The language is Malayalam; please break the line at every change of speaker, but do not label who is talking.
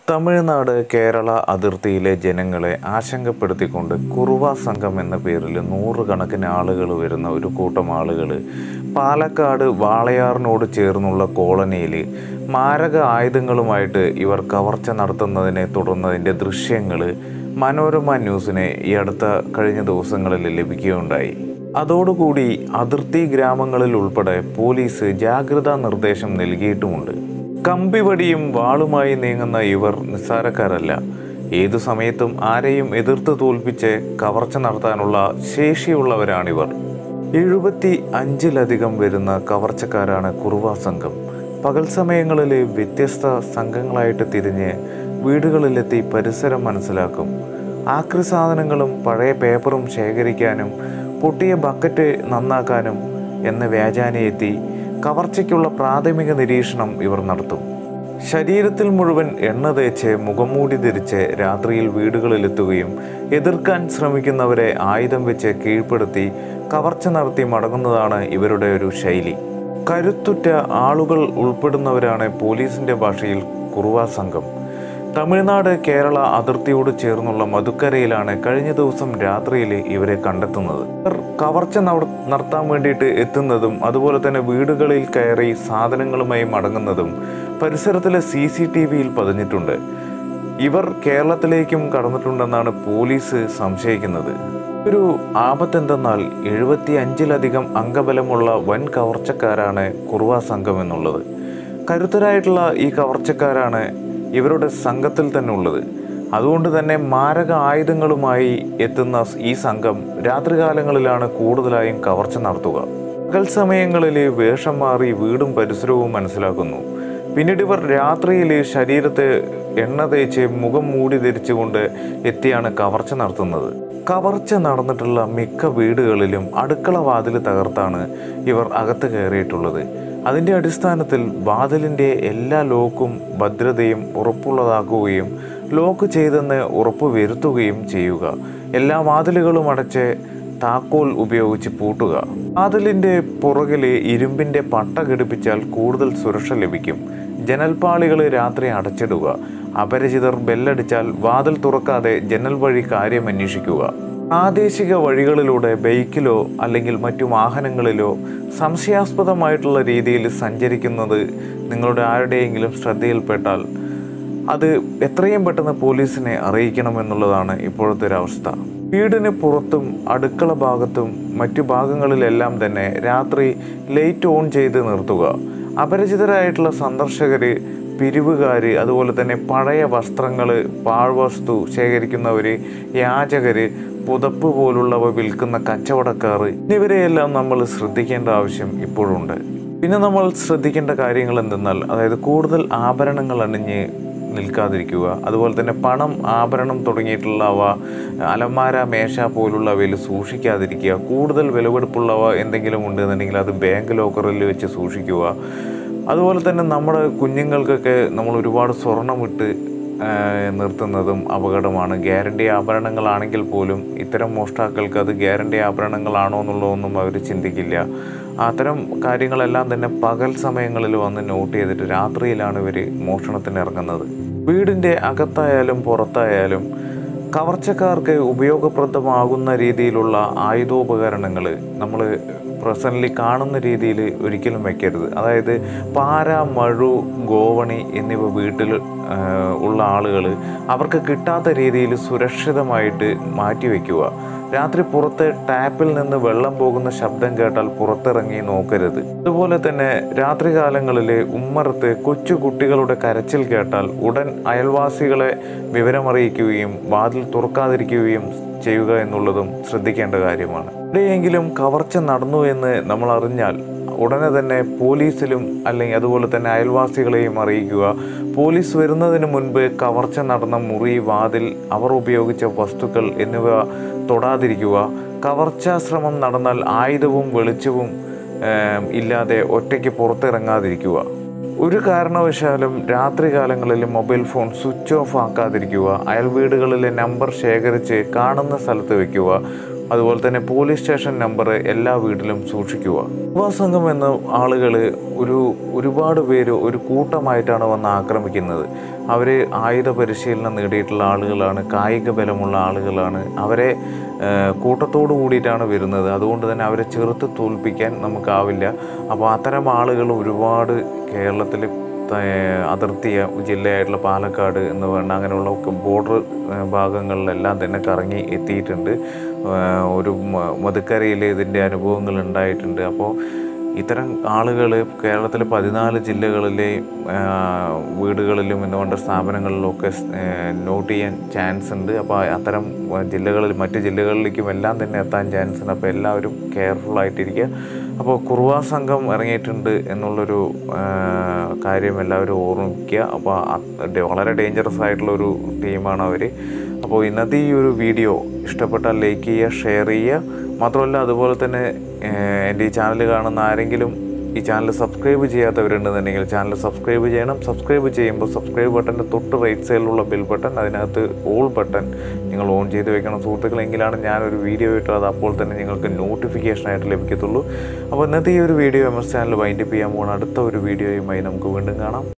തമിഴ്നാട് കേരള അതിർത്തിയിലെ ജനങ്ങളെ ആശങ്കപ്പെടുത്തിക്കൊണ്ട് കുറുവ സംഘം എന്ന പേരിൽ നൂറുകണക്കിന് ആളുകൾ വരുന്ന ഒരു കൂട്ടം ആളുകൾ പാലക്കാട് വാളയാറിനോട് ചേർന്നുള്ള കോളനിയിൽ മാരക ആയുധങ്ങളുമായിട്ട് ഇവർ കവർച്ച നടത്തുന്നതിനെ തുടർന്നതിൻ്റെ ദൃശ്യങ്ങൾ മനോരമ ന്യൂസിന് ഈ അടുത്ത കഴിഞ്ഞ ദിവസങ്ങളിൽ ലഭിക്കുകയുണ്ടായി അതോടുകൂടി അതിർത്തി ഗ്രാമങ്ങളിൽ ഉൾപ്പെടെ പോലീസ് ജാഗ്രതാ നിർദ്ദേശം നൽകിയിട്ടുമുണ്ട് കമ്പിവടിയും വാളുമായി നീങ്ങുന്ന ഇവർ നിസ്സാരക്കാരല്ല ഏതു സമയത്തും ആരെയും എതിർത്ത് തോൽപ്പിച്ച് കവർച്ച നടത്താനുള്ള ശേഷിയുള്ളവരാണിവർ എഴുപത്തി അഞ്ചിലധികം വരുന്ന കവർച്ചക്കാരാണ് കുറുവ സംഘം പകൽ സമയങ്ങളിൽ വ്യത്യസ്ത സംഘങ്ങളായിട്ട് തിരിഞ്ഞ് വീടുകളിലെത്തി പരിസരം മനസ്സിലാക്കും ആക്രി സാധനങ്ങളും പഴയ പേപ്പറും ശേഖരിക്കാനും പൊട്ടിയ ബക്കറ്റ് നന്നാക്കാനും എന്ന വ്യാജാനയെത്തി കവർച്ചയ്ക്കുള്ള പ്രാഥമിക നിരീക്ഷണം ഇവർ നടത്തും ശരീരത്തിൽ മുഴുവൻ എണ്ണ തേച്ച് മുഖംമൂടി ധരിച്ച് രാത്രിയിൽ വീടുകളിലെത്തുകയും എതിർക്കാൻ ശ്രമിക്കുന്നവരെ ആയുധം വെച്ച് കീഴ്പ്പെടുത്തി കവർച്ച നടത്തി മടങ്ങുന്നതാണ് ഇവരുടെ ഒരു ശൈലി കരുത്തുറ്റ ആളുകൾ ഉൾപ്പെടുന്നവരാണ് പോലീസിന്റെ ഭാഷയിൽ കുറുവ സംഘം തമിഴ്നാട് കേരള അതിർത്തിയോട് ചേർന്നുള്ള മധുക്കരയിലാണ് കഴിഞ്ഞ ദിവസം രാത്രിയിൽ ഇവരെ കണ്ടെത്തുന്നത് ഇവർ കവർച്ച നട- നടത്താൻ വേണ്ടിയിട്ട് എത്തുന്നതും അതുപോലെ തന്നെ വീടുകളിൽ കയറി സാധനങ്ങളുമായി മടങ്ങുന്നതും പരിസരത്തിലെ സി സി ടി വിയിൽ പതിഞ്ഞിട്ടുണ്ട് ഇവർ കേരളത്തിലേക്കും കടന്നിട്ടുണ്ടെന്നാണ് പോലീസ് സംശയിക്കുന്നത് ഒരു ആപത്തെന്തെന്നാൽ എഴുപത്തി അഞ്ചിലധികം അംഗബലമുള്ള വൻ കവർച്ചക്കാരാണ് കുറുവ സംഘം എന്നുള്ളത് കരുത്തരായിട്ടുള്ള ഈ കവർച്ചക്കാരാണ് ഇവരുടെ സംഘത്തിൽ തന്നെ ഉള്ളത് അതുകൊണ്ട് തന്നെ മാരക ആയുധങ്ങളുമായി എത്തുന്ന ഈ സംഘം രാത്രികാലങ്ങളിലാണ് കൂടുതലായും കവർച്ച നടത്തുക പകൽ സമയങ്ങളിൽ വേഷം മാറി വീടും പരിസരവും മനസ്സിലാക്കുന്നു പിന്നീട് ഇവർ രാത്രിയിൽ ശരീരത്തെ എണ്ണ തേച്ച് മുഖം മൂടി ധരിച്ചുകൊണ്ട് എത്തിയാണ് കവർച്ച നടത്തുന്നത് കവർച്ച നടന്നിട്ടുള്ള മിക്ക വീടുകളിലും അടുക്കള വാതിൽ തകർത്താണ് ഇവർ അകത്ത് കയറിയിട്ടുള്ളത് അതിൻ്റെ അടിസ്ഥാനത്തിൽ വാതിലിൻ്റെ എല്ലാ ലോക്കും ഭദ്രതയും ഉറപ്പുള്ളതാക്കുകയും ലോക്ക് ചെയ്തെന്ന് ഉറപ്പ് വരുത്തുകയും ചെയ്യുക എല്ലാ വാതിലുകളും അടച്ച് താക്കോൽ ഉപയോഗിച്ച് പൂട്ടുക വാതിലിൻ്റെ പുറകിൽ ഇരുമ്പിൻ്റെ പട്ട ഘടിപ്പിച്ചാൽ കൂടുതൽ സുരക്ഷ ലഭിക്കും ജനൽപ്പാളികൾ രാത്രി അടച്ചിടുക അപരിചിതർ ബെല്ലടിച്ചാൽ വാതിൽ തുറക്കാതെ ജനൽ വഴി കാര്യം അന്വേഷിക്കുക പ്രാദേശിക വഴികളിലൂടെ ബൈക്കിലോ അല്ലെങ്കിൽ മറ്റു വാഹനങ്ങളിലോ സംശയാസ്പദമായിട്ടുള്ള രീതിയിൽ സഞ്ചരിക്കുന്നത് നിങ്ങളുടെ ആരുടെയെങ്കിലും ശ്രദ്ധയിൽപ്പെട്ടാൽ അത് എത്രയും പെട്ടെന്ന് പോലീസിനെ അറിയിക്കണമെന്നുള്ളതാണ് ഇപ്പോഴത്തെ ഒരു അവസ്ഥ വീടിന് പുറത്തും അടുക്കള ഭാഗത്തും മറ്റു ഭാഗങ്ങളിലെല്ലാം തന്നെ രാത്രി ലൈറ്റ് ഓൺ ചെയ്ത് നിർത്തുക അപരിചിതരായിട്ടുള്ള സന്ദർശകർ പിരിവുകാർ അതുപോലെ തന്നെ പഴയ വസ്ത്രങ്ങൾ പാഴ്വസ്തു ശേഖരിക്കുന്നവർ യാചകർ പുതപ്പ് പോലുള്ളവ വിൽക്കുന്ന കച്ചവടക്കാർ എന്നിവരെയെല്ലാം നമ്മൾ ശ്രദ്ധിക്കേണ്ട ആവശ്യം ഇപ്പോഴുണ്ട് പിന്നെ നമ്മൾ ശ്രദ്ധിക്കേണ്ട കാര്യങ്ങൾ എന്തെന്നാൽ അതായത് കൂടുതൽ ആഭരണങ്ങൾ അണിഞ്ഞ് നിൽക്കാതിരിക്കുക അതുപോലെ തന്നെ പണം ആഭരണം തുടങ്ങിയിട്ടുള്ളവ അലമാര മേശ പോലുള്ളവയിൽ സൂക്ഷിക്കാതിരിക്കുക കൂടുതൽ വിലപിടിപ്പുള്ളവ എന്തെങ്കിലും ഉണ്ടെന്നുണ്ടെങ്കിൽ അത് ബാങ്ക് ലോക്കറിൽ വെച്ച് സൂക്ഷിക്കുക അതുപോലെ തന്നെ നമ്മുടെ കുഞ്ഞുങ്ങൾക്കൊക്കെ നമ്മൾ ഒരുപാട് സ്വർണ്ണമിട്ട് ആ, നിർത്തുന്നതും അപകടമാണ് ഗ്യാരണ്ടി ആഭരണങ്ങളാണെങ്കിൽ പോലും ഇത്തരം മോഷ്ടാക്കൾക്ക് അത് ഗ്യാരണ്ടി ആഭരണങ്ങളാണോ എന്നുള്ളതൊന്നും അവർ ചിന്തിക്കില്ല അത്തരം കാര്യങ്ങളെല്ലാം തന്നെ പകൽ സമയങ്ങളിൽ വന്ന് നോട്ട് ചെയ്തിട്ട് രാത്രിയിലാണ് ഇവർ മോഷണത്തിന് ഇറങ്ങുന്നത് വീടിൻ്റെ അകത്തായാലും പുറത്തായാലും കവർച്ചക്കാർക്ക് ഉപയോഗപ്രദമാകുന്ന രീതിയിലുള്ള ആയുധോപകരണങ്ങൾ നമ്മൾ പ്രസൻ്റ്ലി കാണുന്ന രീതിയിൽ ഒരിക്കലും വെക്കരുത് അതായത് പാര മഴു ഗോവണി എന്നിവ വീട്ടിൽ ആ, ഉള്ള ആളുകൾ അവർക്ക് കിട്ടാത്ത രീതിയിൽ സുരക്ഷിതമായിട്ട് മാറ്റി വയ്ക്കുക രാത്രി പുറത്ത് ടാപ്പിൽ നിന്ന് വെള്ളം പോകുന്ന ശബ്ദം കേട്ടാൽ പുറത്തിറങ്ങി നോക്കരുത് അതുപോലെ തന്നെ രാത്രികാലങ്ങളിൽ ഉമ്മറത്ത് കൊച്ചു കുട്ടികളുടെ കരച്ചിൽ കേട്ടാൽ ഉടൻ അയൽവാസികളെ വിവരമറിയിക്കുകയും വാതിൽ തുറക്കാതിരിക്കുകയും ചെയ്യുക എന്നുള്ളതും ശ്രദ്ധിക്കേണ്ട കാര്യമാണ് എവിടെയെങ്കിലും കവർച്ച നടന്നു എന്ന് നമ്മൾ അറിഞ്ഞാൽ ഉടനെ തന്നെ പോലീസിലും അല്ലെങ്കിൽ അതുപോലെ തന്നെ അയൽവാസികളെയും അറിയിക്കുക പോലീസ് വരുന്നതിന് മുൻപ് കവർച്ച നടന്ന മുറി വാതിൽ അവർ ഉപയോഗിച്ച വസ്തുക്കൾ എന്നിവ തൊടാതിരിക്കുക കവർച്ചാ ശ്രമം നടന്നാൽ ആയുധവും വെളിച്ചവും ഏം, ഇല്ലാതെ ഒറ്റയ്ക്ക് പുറത്തിറങ്ങാതിരിക്കുക ഒരു കാരണവശാലും രാത്രികാലങ്ങളിൽ മൊബൈൽ ഫോൺ സ്വിച്ച് ഓഫ് ആക്കാതിരിക്കുക അയൽ വീടുകളിലെ നമ്പർ ശേഖരിച്ച് കാണുന്ന സ്ഥലത്ത് വെക്കുക അതുപോലെ തന്നെ പോലീസ് സ്റ്റേഷൻ നമ്പർ എല്ലാ വീട്ടിലും സൂക്ഷിക്കുക യുവാ സംഘം എന്ന ആളുകൾ ഒരു ഒരുപാട് പേര് ഒരു കൂട്ടമായിട്ടാണ് വന്ന് ആക്രമിക്കുന്നത് അവർ ആയുധ പരിശീലനം നേടിയിട്ടുള്ള ആളുകളാണ് കായിക ബലമുള്ള ആളുകളാണ് അവരെ ഏഹ്, കൂട്ടത്തോടു കൂടിയിട്ടാണ് വരുന്നത് അതുകൊണ്ട് തന്നെ അവരെ ചെറുത്ത് തോൽപ്പിക്കാൻ നമുക്കാവില്ല അപ്പോൾ അത്തരം ആളുകൾ ഒരുപാട് കേരളത്തിൽ അതിർത്തി ജില്ലയായിട്ടുള്ള പാലക്കാട് എന്ന് വേണ്ട അങ്ങനെയുള്ള ബോർഡർ ഭാഗങ്ങളിലെല്ലാം തന്നെ കറങ്ങി എത്തിയിട്ടുണ്ട് ഏഹ് ഒരു മ- മധുക്കരയിൽ ഇതിൻ്റെ അനുഭവങ്ങൾ ഉണ്ടായിട്ടുണ്ട് അപ്പോൾ ഇത്തരം ആളുകൾ കേരളത്തിലെ പതിനാല് ജില്ലകളിലെ ആ, വീടുകളിലും എന്നുകൊണ്ട് സ്ഥാപനങ്ങളിലും ഒക്കെ സ്- ഏ, നോട്ട് ചെയ്യാൻ ചാൻസ് ഉണ്ട് അപ്പോൾ അത്തരം ജില്ലകളിൽ മറ്റ് ജില്ലകളിലേക്കും എല്ലാം തന്നെ എത്താൻ ചാൻസ് ഉണ്ട് അപ്പോൾ എല്ലാവരും കെയർഫുൾ ആയിട്ടിരിക്കുക അപ്പോൾ കുറുവാ സംഘം ഇറങ്ങിയിട്ടുണ്ട് എന്നുള്ളൊരു ആ, കാര്യം എല്ലാവരും ഓർമ്മിക്കുക അപ്പോൾ അത് വളരെ ഡേഞ്ചറസ് ആയിട്ടുള്ള ഒരു ടീമാണ് അവർ അപ്പോൾ ഇന്നത്തെ ഈ ഒരു വീഡിയോ ഇഷ്ടപ്പെട്ടാൽ ലൈക്ക് ചെയ്യുക ഷെയർ ചെയ്യുക മാത്രമല്ല അതുപോലെ തന്നെ ഏഹ്, എൻ്റെ ഈ ചാനൽ കാണുന്ന ആരെങ്കിലും ഈ ചാനൽ സബ്സ്ക്രൈബ് ചെയ്യാത്തവരുണ്ടെന്നുണ്ടെങ്കിൽ ചാനൽ സബ്സ്ക്രൈബ് ചെയ്യണം സബ്സ്ക്രൈബ് ചെയ്യുമ്പോൾ സബ്സ്ക്രൈബ് ബട്ടൻ്റെ തൊട്ട് റൈറ്റ് സൈഡിലുള്ള ബെൽ ബട്ടൺ അതിനകത്ത് ഓൾ ബട്ടൺ നിങ്ങൾ ഓൺ ചെയ്ത് വെക്കണം സുഹൃത്തുക്കളെങ്കിലാണ് ഞാനൊരു വീഡിയോ ഇട്ടത് അത് അപ്പോൾ തന്നെ നിങ്ങൾക്ക് നോട്ടിഫിക്കേഷൻ ആയിട്ട് ലഭിക്കത്തുള്ളൂ അപ്പോൾ ഇന്നത്തെ ഈ ഒരു video M S channel wind up ചെയ്യാൻ പോകുന്ന അടുത്ത ഒരു വീഡിയോയുമായി നമുക്ക് വീണ്ടും കാണാം